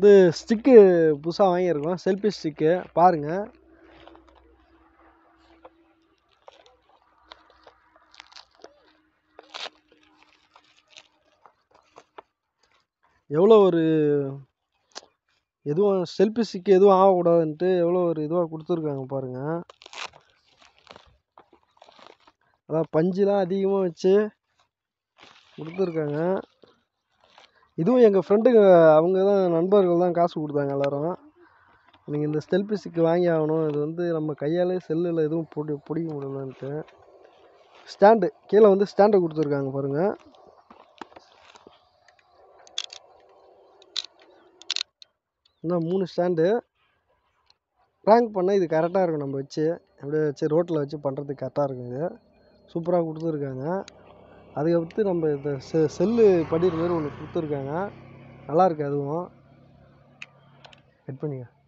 வந்து ஸ்டிக்கு புதுசாக வாங்கியிருக்கோம் செல்ஃபி ஸ்டிக்கு பாருங்கள் எவ்வளோ ஒரு எதுவும் செல்ஃபி ஸ்டிக் எதுவும் ஆகக்கூடாதுன்ட்டு எவ்வளோ ஒரு இதுவாக கொடுத்துருக்காங்க பாருங்கள் அதான் பஞ்சுலாம் அதிகமாக வச்சு கொடுத்துருக்காங்க இதுவும் எங்கள் ஃப்ரெண்டுங்க அவங்க தான் நண்பர்கள் தான் காசு கொடுத்தாங்க எல்லோரும் நீங்கள் இந்த செல்ஃபி ஸ்டிக் வாங்கி ஆகணும் இது வந்து நம்ம கையாலே செல்லில் எதுவும் போட்டு பிடிக்க முடியலன்ட்டு ஸ்டாண்டு கீழே வந்து ஸ்டாண்டை கொடுத்துருக்காங்க பாருங்கள் இன்னும் மூணு ஸ்டாண்டு ப்ராங்க் பண்ணால் இது கரெக்டாக இருக்கும் நம்ம வச்சு அப்படியே வச்சு ரோட்டில் வச்சு பண்ணுறதுக்கு கரெக்டாக இருக்கும் இது சூப்பராக கொடுத்துருக்காங்க அதுக்கடுத்து நம்ம இந்த செ செல்லு படிக்கிற மாதிரி ஒன்று கொடுத்துருக்காங்க நல்லாயிருக்கு அதுவும் கட் பண்ணிக்க